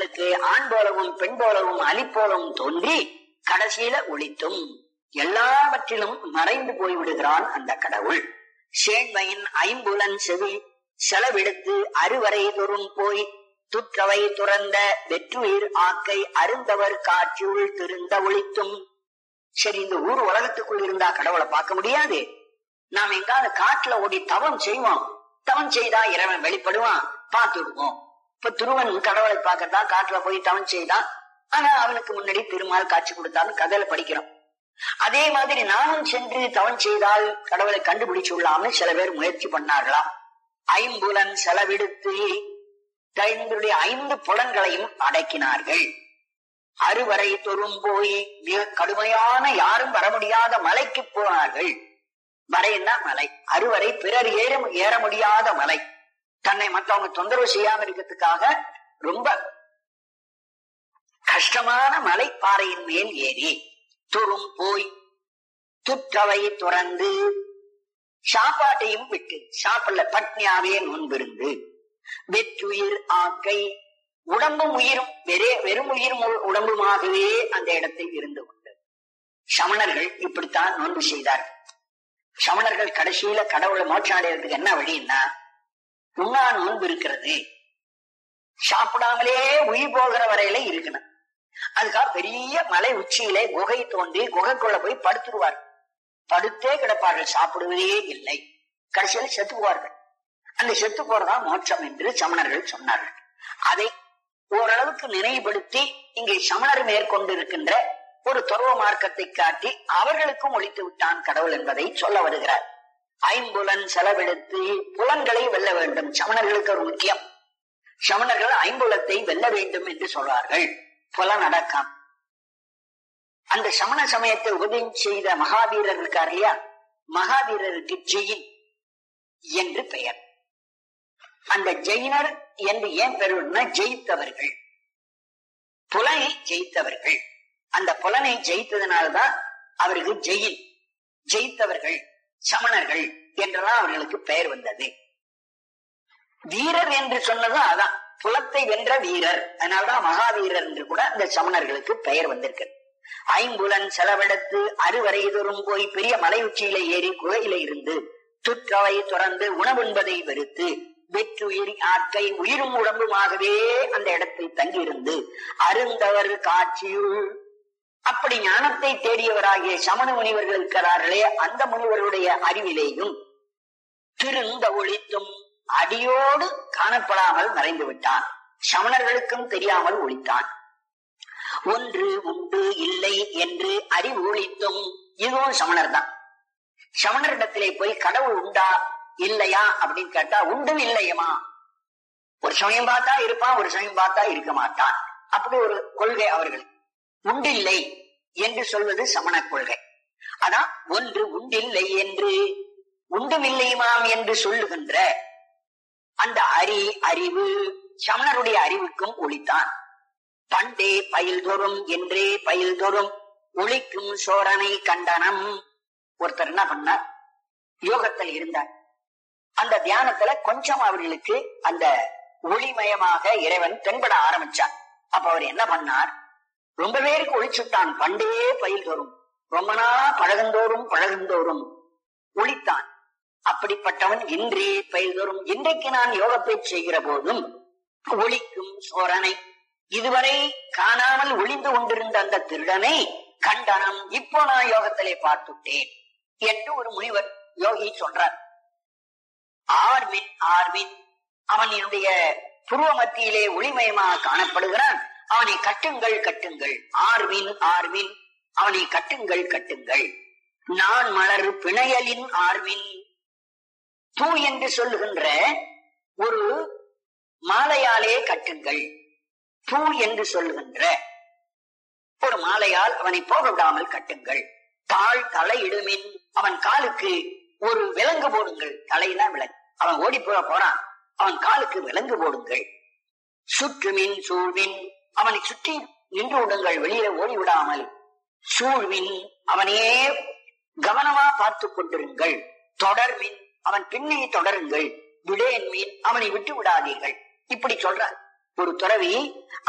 அவர்களுக்கு ஆண் போலவும் பெண் போலவும் அலி போலவும் தோன்றி கடைசியில ஒளித்தும் எல்லாவற்றிலும் மறைந்து போய்விடுகிறான் அந்த கடவுள் சேண்மையின் ஐம்புலன் செவி செலவெடுத்து அறுவரை தோறும் போய் துற்றவை துறந்த வெற்றுயிர் ஆக்கை அருந்தவர் காட்சியுள் திருந்த ஒளித்தும் சரி இந்த ஊர் உலகத்துக்குள் இருந்தா கடவுளை பார்க்க முடியாது நாம் எங்காவது காட்டுல ஓடி தவம் செய்வோம் தவம் செய்தா இறைவன் வெளிப்படுவான் பார்த்துடுவோம் இப்ப துருவன் கடவுளை பார்க்கறதா காட்டுல போய் தவம் செய்தான் ஆனா அவனுக்கு முன்னாடி திருமால் காட்சி கொடுத்தான்னு கதையில படிக்கிறோம் அதே மாதிரி நானும் சென்று தவம் செய்தால் கடவுளை கண்டுபிடிச்சு விடலாம்னு சில பேர் முயற்சி பண்ணார்களாம் ஐம்புலன் செலவிடுத்து தங்களுடைய ஐந்து புலன்களையும் அடக்கினார்கள் அறுவரை தொறும் போய் மிக கடுமையான யாரும் வர முடியாத மலைக்கு போனார்கள் மலைன்னா மலை அறுவரை பிறர் ஏற ஏற முடியாத மலை தன்னை மற்றவங்க தொந்தரவு செய்யாம இருக்கிறதுக்காக ரொம்ப கஷ்டமான மலைப்பாறையின் மேல் ஏறி துறும் போய் துற்றவை துறந்து சாப்பாட்டையும் விட்டு சாப்பிடல பட்னியாவே நோன்பிருந்து வெற்றுயிர் ஆக்கை உடம்பும் உயிரும் வெறே வெறும் உயிரும் உடம்புமாகவே அந்த இடத்தில் இருந்து கொண்டது சமணர்கள் இப்படித்தான் நோன்பு செய்தார்கள் சமணர்கள் கடைசியில கடவுளை மோட்சம் அடைகிறதுக்கு என்ன வழின்னா உண்ணா நோன்பு இருக்கிறது சாப்பிடாமலே உயிர் போகிற வரையில இருக்கணும் அதுக்காக பெரிய மலை உச்சியிலே குகை தோன்றி குகைக்குள்ள போய் படுத்துருவார் படுத்தே கிடப்பார்கள் சாப்பிடுவதே இல்லை கடைசியில் செத்து போவார்கள் அந்த செத்து போறதா மோட்சம் என்று சமணர்கள் சொன்னார்கள் அதை ஓரளவுக்கு நினைவுபடுத்தி இங்கே சமணர் மேற்கொண்டிருக்கின்ற ஒரு துறவ மார்க்கத்தை காட்டி அவர்களுக்கும் ஒழித்து விட்டான் கடவுள் என்பதை சொல்ல வருகிறார் ஐம்புலன் செலவெடுத்து புலன்களை வெல்ல வேண்டும் சமணர்களுக்கு ஒரு முக்கியம் சமணர்கள் ஐம்புலத்தை வெல்ல வேண்டும் என்று சொல்வார்கள் புலனடக்கம் அந்த சமண சமயத்தை உபதேசம் செய்த மகாவீரர் இருக்கார் இல்லையா மகாவீரருக்கு ஜெயின் என்று பெயர் அந்த ஜெயினர் என்று ஏன் பெறுவதுன்னா ஜெயித்தவர்கள் புலனை ஜெயித்தவர்கள் அந்த புலனை ஜெயித்ததுனால்தான் அவருக்கு ஜெயின் ஜெயித்தவர்கள் சமணர்கள் என்றெல்லாம் அவர்களுக்கு பெயர் வந்தது வீரர் என்று சொன்னதும் அதான் புலத்தை வென்ற வீரர் அதனால்தான் மகாவீரர் என்று கூட அந்த சமணர்களுக்கு பெயர் வந்திருக்கு ஐம்புலன் செலவெடுத்து அறுவரை தோறும் போய் பெரிய மலை உச்சியில ஏறி குகையில இருந்து துற்றவை துறந்து உணவுண்பதை வெறுத்து வெற்றுயிர் ஆட்கை உயிரும் உடம்புமாகவே அந்த இடத்தில் தங்கியிருந்து அருந்தவர் காட்சியுள் அப்படி ஞானத்தை தேடியவராகிய சமண முனிவர்கள் இருக்கிறார்களே அந்த முனிவருடைய அறிவிலேயும் திருந்த ஒழித்தும் அடியோடு காணப்படாமல் மறைந்து விட்டான் சமணர்களுக்கும் தெரியாமல் ஒழித்தான் ஒன்று உண்டு இல்லை என்று அறிவு ஒழித்தும் இதுவும் சமணர் தான் சமணரிடத்திலே போய் கடவுள் உண்டா இல்லையா அப்படின்னு கேட்டா உண்டும் இல்லையமா ஒரு சமயம் பார்த்தா இருப்பான் ஒரு சமயம் பார்த்தா இருக்க மாட்டான் அப்படி ஒரு கொள்கை அவர்கள் உண்டில்லை என்று சொல்வது சமண கொள்கை அதான் ஒன்று உண்டில்லை என்று உண்டுமில்லையுமாம் என்று சொல்லுகின்ற அந்த அறி அறிவு சமணருடைய அறிவுக்கும் ஒளித்தான் பண்டே பயில் தோறும் என்றே பயில் தோறும் ஒளிக்கும் சோரனை கண்டனம் ஒருத்தர் என்ன பண்ணார் யோகத்தில் இருந்தார் அந்த தியானத்துல கொஞ்சம் அவர்களுக்கு அந்த ஒளிமயமாக இறைவன் தென்பட ஆரம்பிச்சார் அப்ப அவர் என்ன பண்ணார் ரொம்ப பேருக்கு ஒளிச்சுட்டான் பண்டே பயில் தோறும் ரொம்ப நாளா பழகந்தோறும் பழகுந்தோறும் ஒளித்தான் அப்படிப்பட்டவன் இன்றே பயில் தோறும் இன்றைக்கு நான் யோகத்தை செய்கிற போதும் ஒளிக்கும் சோரனை இதுவரை காணாமல் ஒளிந்து கொண்டிருந்த அந்த திருடனை கண்டனம் இப்போ நான் யோகத்திலே பார்த்துட்டேன் என்று ஒரு முனிவர் யோகி சொல்றார் ஆர்மின் ஆர்மின் அவன் என்னுடைய புருவ மத்தியிலே ஒளிமயமாக காணப்படுகிறான் அவனை கட்டுங்கள் கட்டுங்கள் ஆர்மின் ஆர்மின் அவனை கட்டுங்கள் கட்டுங்கள் நான் மலர் பிணையலின் ஆர்மின் பூ என்று சொல்லுகின்ற ஒரு மாலையாலே கட்டுங்கள் பூ என்று சொல்லுகின்ற ஒரு மாலையால் அவனை போக விடாமல் கட்டுங்கள் தாழ் தலையிடுமின் அவன் காலுக்கு ஒரு விலங்கு போடுங்கள் தலையில விலங்கு அவன் ஓடி போக போறான் அவன் காலுக்கு விலங்கு போடுங்கள் சுற்றுமின் சூழ்வின் அவனை சுற்றி நின்று விடுங்கள் வெளியில ஓடி விடாமல் சூழ்வின் அவனையே கவனமா பார்த்து கொண்டிருங்கள் தொடர்மின் அவன் பின்னே தொடருங்கள் விடேன் மீன் அவனை விட்டு விடாதீர்கள் இப்படி சொல்றார் ஒரு துறவி